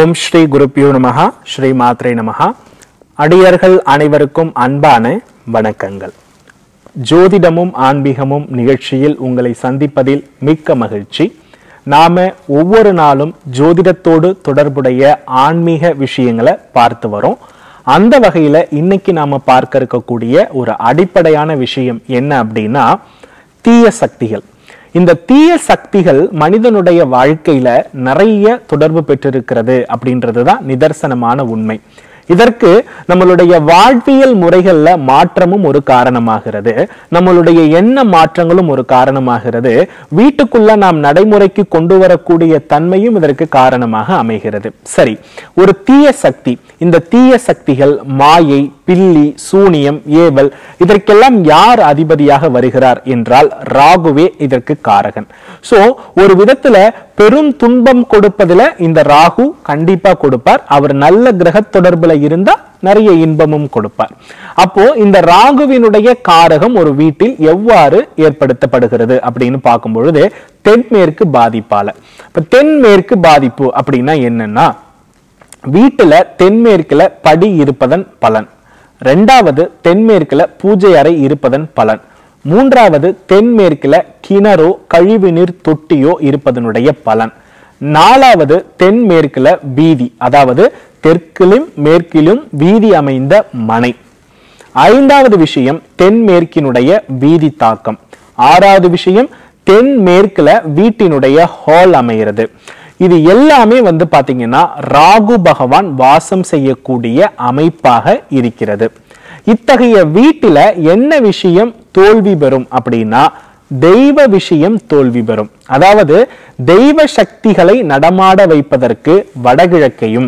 ஓம் ஸ்ரீ குருப்பியோ நமஹா ஸ்ரீ மாத்ரே நமஹா அடியர்கள் அனைவருக்கும் அன்பான வணக்கங்கள் ஜோதிடமும் ஆன்மீகமும் நிகழ்ச்சியில் உங்களை சந்திப்பதில் மிக்க மகிழ்ச்சி நாம ஒவ்வொரு நாளும் ஜோதிடத்தோடு தொடர்புடைய ஆன்மீக விஷயங்களை பார்த்து வரோம் அந்த வகையில இன்னைக்கு நாம பார்க்க இருக்கக்கூடிய ஒரு அடிப்படையான விஷயம் என்ன அப்படின்னா தீய சக்திகள் இந்த தீய சக்திகள் மனிதனுடைய வாழ்க்கையில நிறைய தொடர்பு பெற்றிருக்கிறது அப்படின்றது தான் நிதர்சனமான உண்மை இதற்கு நம்மளுடைய வாழ்வியல் முறைகள்ல மாற்றமும் ஒரு காரணமாகிறது நம்மளுடைய எண்ண மாற்றங்களும் ஒரு காரணமாகிறது வீட்டுக்குள்ள நாம் நடைமுறைக்கு கொண்டு வரக்கூடிய தன்மையும் இதற்கு காரணமாக அமைகிறது சரி ஒரு தீய சக்தி இந்த தீய சக்திகள் மாயை பில்லி சூனியம் ஏவல் இதற்கெல்லாம் யார் அதிபதியாக வருகிறார் என்றால் ராகுவே இதற்கு காரகன் சோ ஒரு விதத்துல பெரும் துன்பம் கொடுப்பதுல இந்த ராகு கண்டிப்பா கொடுப்பார் அவர் நல்ல கிரக தொடர்புல இருந்தா நிறைய இன்பமும் கொடுப்பார் அப்போ இந்த ராகுவினுடைய காரகம் ஒரு வீட்டில் எவ்வாறு ஏற்படுத்தப்படுகிறது அப்படின்னு பார்க்கும் பொழுது தென்மேற்கு பாதிப்பால இப்ப தென்மேற்கு பாதிப்பு அப்படின்னா என்னன்னா வீட்டுல தென்மேற்குல படி இருப்பதன் பலன் ரெண்டாவது தென்மேற்குல பூஜை அறை இருப்பதன் பலன் மூன்றாவது தென்மேற்குல கிணறோ கழிவுநீர் தொட்டியோ இருப்பதனுடைய பலன் நாலாவது தென்மேற்குல வீதி அதாவது தெற்கிலும் மேற்கிலும் வீதி அமைந்த மனை ஐந்தாவது விஷயம் தென்மேற்கினுடைய வீதி தாக்கம் ஆறாவது விஷயம் தென்மேற்குல வீட்டினுடைய ஹால் அமைகிறது இது எல்லாமே வந்து பாத்தீங்கன்னா ராகு பகவான் வாசம் செய்யக்கூடிய அமைப்பாக இருக்கிறது இத்தகைய வீட்டில என்ன விஷயம் தோல்வி பெறும் அப்படின்னா தெய்வ விஷயம் தோல்வி பெறும் அதாவது தெய்வ சக்திகளை நடமாட வைப்பதற்கு வடகிழக்கையும்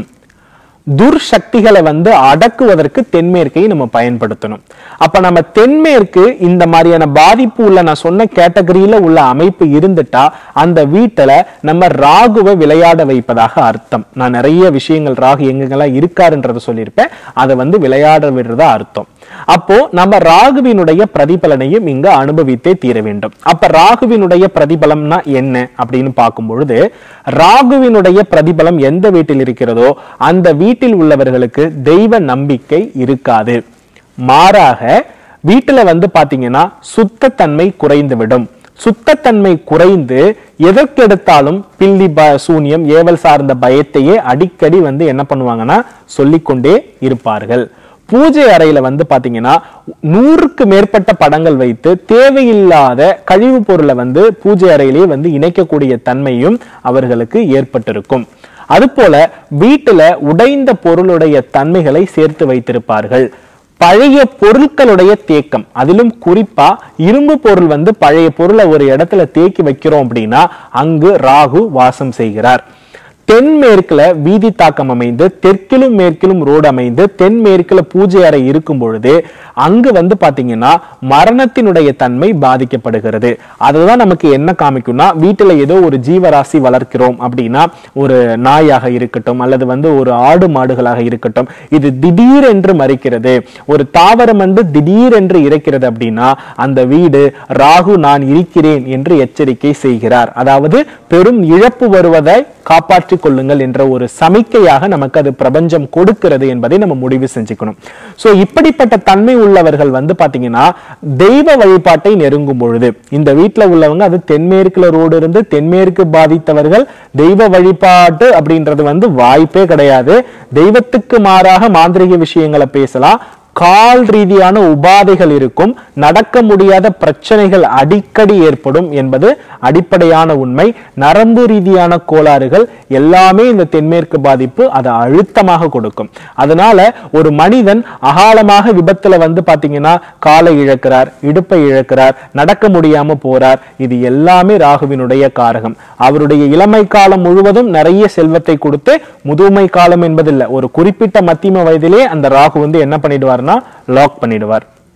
துர்சக்திகளை வந்து அடக்குவதற்கு தென்மேற்கை நம்ம பயன்படுத்தணும் அப்ப நம்ம தென்மேற்கு இந்த மாதிரியான பாதிப்பு உள்ள நான் சொன்ன கேட்டகரியில உள்ள அமைப்பு இருந்துட்டா அந்த வீட்டுல நம்ம ராகுவை விளையாட வைப்பதாக அர்த்தம் நான் நிறைய விஷயங்கள் ராகு எங்கெங்கெல்லாம் இருக்காருன்றத சொல்லியிருப்பேன் அதை வந்து விளையாட விடுறதா அர்த்தம் அப்போ நம்ம ராகுவினுடைய பிரதிபலனையும் இங்க அனுபவித்தே தீர வேண்டும் அப்ப ராகுவினுடைய பிரதிபலம்னா என்ன அப்படின்னு பார்க்கும் பொழுது ராகுவினுடைய பிரதிபலம் எந்த வீட்டில் இருக்கிறதோ அந்த வீட்டில் உள்ளவர்களுக்கு தெய்வ நம்பிக்கை இருக்காது மாறாக வீட்டுல வந்து பாத்தீங்கன்னா சுத்தத்தன்மை குறைந்துவிடும் சுத்தத்தன்மை குறைந்து எதற்கெடுத்தாலும் பில்லி ப சூனியம் ஏவல் சார்ந்த பயத்தையே அடிக்கடி வந்து என்ன பண்ணுவாங்கன்னா சொல்லிக்கொண்டே இருப்பார்கள் பூஜை அறையில வந்து பாத்தீங்கன்னா நூறுக்கு மேற்பட்ட படங்கள் வைத்து தேவையில்லாத கழிவு பொருளை வந்து பூஜை அறையிலேயே வந்து இணைக்கக்கூடிய தன்மையும் அவர்களுக்கு ஏற்பட்டிருக்கும் அதுபோல வீட்டுல உடைந்த பொருளுடைய தன்மைகளை சேர்த்து வைத்திருப்பார்கள் பழைய பொருட்களுடைய தேக்கம் அதிலும் குறிப்பா இரும்பு பொருள் வந்து பழைய பொருளை ஒரு இடத்துல தேக்கி வைக்கிறோம் அப்படின்னா அங்கு ராகு வாசம் செய்கிறார் தென்மேற்குல வீதி தாக்கம் அமைந்து தெற்கிலும் மேற்கிலும் ரோடு அமைந்து தென்மேற்குல பூஜை அறை இருக்கும் பொழுது அங்கு வந்து பாத்தீங்கன்னா மரணத்தினுடைய தன்மை பாதிக்கப்படுகிறது அதுதான் நமக்கு என்ன காமிக்கும்னா வீட்டுல ஏதோ ஒரு ஜீவராசி வளர்க்கிறோம் அப்படின்னா ஒரு நாயாக இருக்கட்டும் அல்லது வந்து ஒரு ஆடு மாடுகளாக இருக்கட்டும் இது திடீரென்று மறிக்கிறது ஒரு தாவரம் வந்து திடீரென்று இறக்கிறது அப்படின்னா அந்த வீடு ராகு நான் இருக்கிறேன் என்று எச்சரிக்கை செய்கிறார் அதாவது பெரும் இழப்பு வருவதை காப்பாற்றிக் கொள்ளுங்கள் என்ற ஒரு சமிக்கையாக நமக்கு அது பிரபஞ்சம் கொடுக்கிறது என்பதை நம்ம முடிவு செஞ்சுக்கணும் சோ இப்படிப்பட்ட தன்மை உள்ளவர்கள் வந்து பாத்தீங்கன்னா தெய்வ வழிபாட்டை நெருங்கும் பொழுது இந்த வீட்டுல உள்ளவங்க அது தென்மேற்குல ரோடு இருந்து தென்மேற்கு பாதித்தவர்கள் தெய்வ வழிபாட்டு அப்படின்றது வந்து வாய்ப்பே கிடையாது தெய்வத்துக்கு மாறாக மாந்திரிக விஷயங்களை பேசலாம் கால் ரீதியான உபாதைகள் இருக்கும் நடக்க முடியாத பிரச்சனைகள் அடிக்கடி ஏற்படும் என்பது அடிப்படையான உண்மை நரம்பு ரீதியான கோளாறுகள் எல்லாமே இந்த தென்மேற்கு பாதிப்பு அதை அழுத்தமாக கொடுக்கும் அதனால ஒரு மனிதன் அகாலமாக விபத்துல வந்து பாத்தீங்கன்னா காலை இழக்கிறார் இடுப்பை இழக்கிறார் நடக்க முடியாம போறார் இது எல்லாமே ராகுவினுடைய காரகம் அவருடைய இளமை காலம் முழுவதும் நிறைய செல்வத்தை கொடுத்து முதுமை காலம் என்பதில்லை ஒரு குறிப்பிட்ட மத்தியம வயதிலே அந்த ராகு வந்து என்ன பண்ணிடுவார்னா லாக் பண்ணிடுவார்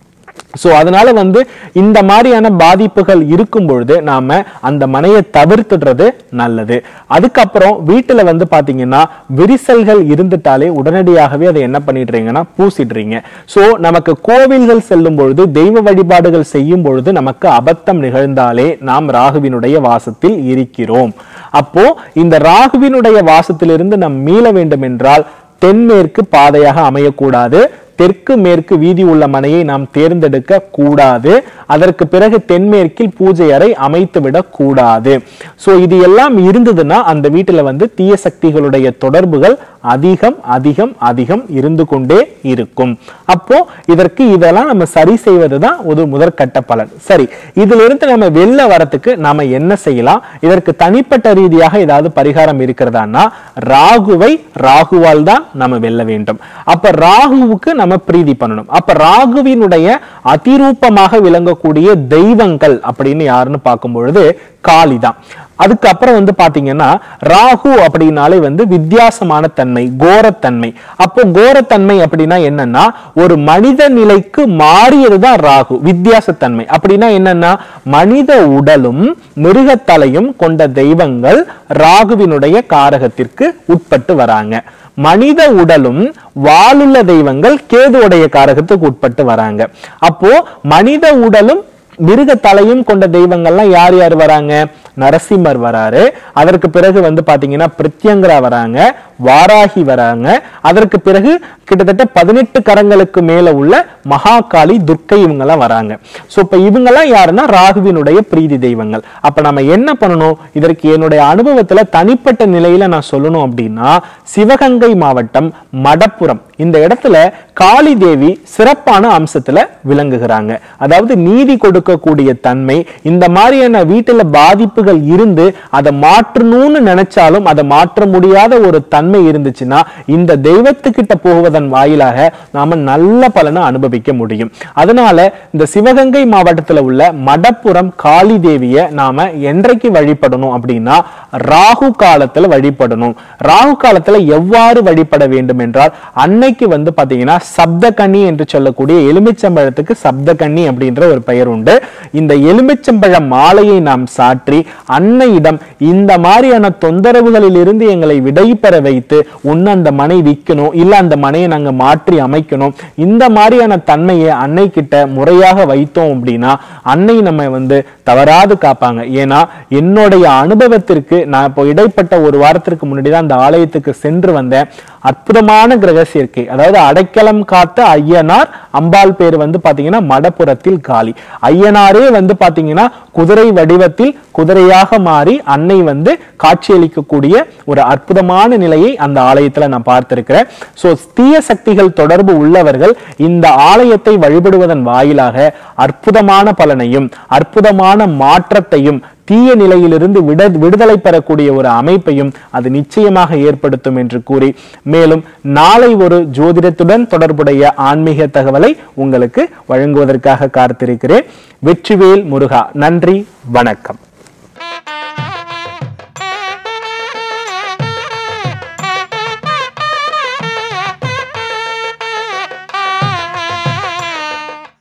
சோ அதனால வந்து இந்த மாதிரியான பாதிப்புகள் இருக்கும் பொழுது நாம அந்த மனையை தவிர்த்துடுறது நல்லது அதுக்கப்புறம் வீட்டுல வந்து பாத்தீங்கன்னா விரிசல்கள் இருந்துட்டாலே உடனடியாகவே அதை என்ன பண்ணிடுறீங்கன்னா பூசிடுறீங்க சோ நமக்கு கோவில்கள் செல்லும் பொழுது தெய்வ வழிபாடுகள் செய்யும் பொழுது நமக்கு அபத்தம் நிகழ்ந்தாலே நாம் ராகுவினுடைய வாசத்தில் இருக்கிறோம் அப்போ இந்த ராகுவினுடைய வாசத்திலிருந்து நாம் மீள வேண்டும் என்றால் தென்மேற்கு பாதையாக அமையக்கூடாது தெற்கு மேற்கு வீதி உள்ள மனையை நாம் தேர்ந்தெடுக்க கூடாது அதற்கு பிறகு தென்மேற்கில் பூஜை அறை அமைத்து விடக் கூடாது சோ இது எல்லாம் இருந்ததுன்னா அந்த வீட்டுல வந்து தீய சக்திகளுடைய தொடர்புகள் அதிகம் அதிகம் அதிகம் இருந்து கொண்டே இருக்கும் அப்போ இதற்கு இதெல்லாம் நம்ம சரி செய்வதுதான் ஒரு முதற்கட்ட பலன் சரி இதுல இருந்து நம்ம வெளில வரத்துக்கு நாம என்ன செய்யலாம் இதற்கு தனிப்பட்ட ரீதியாக ஏதாவது பரிகாரம் இருக்கிறதான்னா ராகுவை ராகுவால் தான் நம்ம வெல்ல வேண்டும் அப்ப ராகுவுக்கு நம்ம பிரீதி பண்ணணும் அப்ப ராகுவினுடைய அதிரூபமாக விளங்கக்கூடிய தெய்வங்கள் அப்படின்னு யாருன்னு பார்க்கும் பொழுது காளிதான் அதுக்கப்புறம் வந்து பாத்தீங்கன்னா ராகு அப்படின்னாலே வந்து வித்தியாசமான தன்மை கோரத்தன்மை அப்போ கோரத்தன்மை அப்படின்னா என்னன்னா ஒரு மனித நிலைக்கு மாறியதுதான் ராகு வித்தியாசத்தன்மை அப்படின்னா என்னன்னா மனித உடலும் மிருகத்தலையும் கொண்ட தெய்வங்கள் ராகுவினுடைய காரகத்திற்கு உட்பட்டு வராங்க மனித உடலும் வாளுள்ள தெய்வங்கள் கேதுவுடைய காரகத்துக்கு உட்பட்டு வராங்க அப்போ மனித உடலும் மிருக தலையும் கொண்ட தெய்வங்கள்லாம் யார் யார் வராங்க நரசிம்மர் வராரு அதற்கு பிறகு வந்து பாத்தீங்கன்னா பிரித்யங்கரா வராங்க வாராகி வராங்க அதற்கு பிறகு கிட்டத்தட்ட பதினெட்டு கரங்களுக்கு மேல உள்ள மகாகாளி துர்க்கை இவங்கெல்லாம் வராங்க சோ இப்ப இவங்கெல்லாம் யாருன்னா ராகுவினுடைய பிரீதி தெய்வங்கள் அப்ப நம்ம என்ன பண்ணணும் இதற்கு என்னுடைய அனுபவத்துல தனிப்பட்ட நிலையில நான் சொல்லணும் அப்படின்னா சிவகங்கை மாவட்டம் மடப்புறம் இந்த இடத்துல காளி தேவி சிறப்பான அம்சத்துல விளங்குகிறாங்க அதாவது நீதி கொடுக்கக்கூடிய தன்மை இந்த மாதிரியான வீட்டுல பாதிப்புகள் இருந்து அதை மாற்றணும்னு நினைச்சாலும் அதை மாற்ற முடியாத ஒரு தன்மை இருந்துச்சுன்னா இந்த தெய்வத்துக்கிட்ட போவதன் வாயிலாக நாம நல்ல பலனை அனுபவிக்க முடியும் அதனால இந்த சிவகங்கை மாவட்டத்துல உள்ள மடப்புறம் காளி தேவிய நாம என்றைக்கு வழிபடணும் அப்படின்னா ராகு காலத்துல வழிபடணும் ராகு காலத்துல எவ்வாறு வழிபட வேண்டும் என்றால் அன்னைக்கு வந்து பாத்தீங்கன்னா சப்தகன்னி என்று சொல்லக்கூடிய எலுமிச்சம்பழத்துக்கு சப்தகன்னி அப்படின்ற ஒரு பெயர் உண்டு இந்த எலுமிச்சம்பழ மாலையை நாம் சாற்றி அன்னையிடம் இந்த மாதிரியான தொந்தரவுகளில் இருந்து எங்களை விடை பெற வைத்து ஒன்னு அந்த மனை விற்கணும் இல்ல அந்த மனையை நாங்க மாற்றி அமைக்கணும் இந்த மாதிரியான தன்மையை அன்னை கிட்ட முறையாக வைத்தோம் அப்படின்னா அன்னை நம்ம வந்து தவறாது காப்பாங்க ஏன்னா என்னுடைய அனுபவத்திற்கு நான் இப்போ இடைப்பட்ட ஒரு வாரத்திற்கு முன்னாடி தான் அந்த ஆலயத்துக்கு சென்று வந்தேன் அற்புதமான கிரக சேர்க்கை அதாவது அடைக்கலம் காத்த ஐயனார் அம்பாள் பேர் வந்து பாத்தீங்கன்னா மடப்புறத்தில் காளி ஐயனாரே வந்து பாத்தீங்கன்னா குதிரை வடிவத்தில் குதிரையாக மாறி அன்னை வந்து காட்சியளிக்கக்கூடிய ஒரு அற்புதமான நிலையை அந்த ஆலயத்துல நான் பார்த்திருக்கிறேன் சோ தீய சக்திகள் தொடர்பு உள்ளவர்கள் இந்த ஆலயத்தை வழிபடுவதன் வாயிலாக அற்புதமான பலனையும் அற்புதமான மாற்றத்தையும் தீய நிலையிலிருந்து விட விடுதலை பெறக்கூடிய ஒரு அமைப்பையும் அது நிச்சயமாக ஏற்படுத்தும் என்று கூறி மேலும் நாளை ஒரு ஜோதிடத்துடன் தொடர்புடைய ஆன்மீக தகவலை உங்களுக்கு வழங்குவதற்காக காத்திருக்கிறேன் வெற்றிவேல் முருகா நன்றி வணக்கம்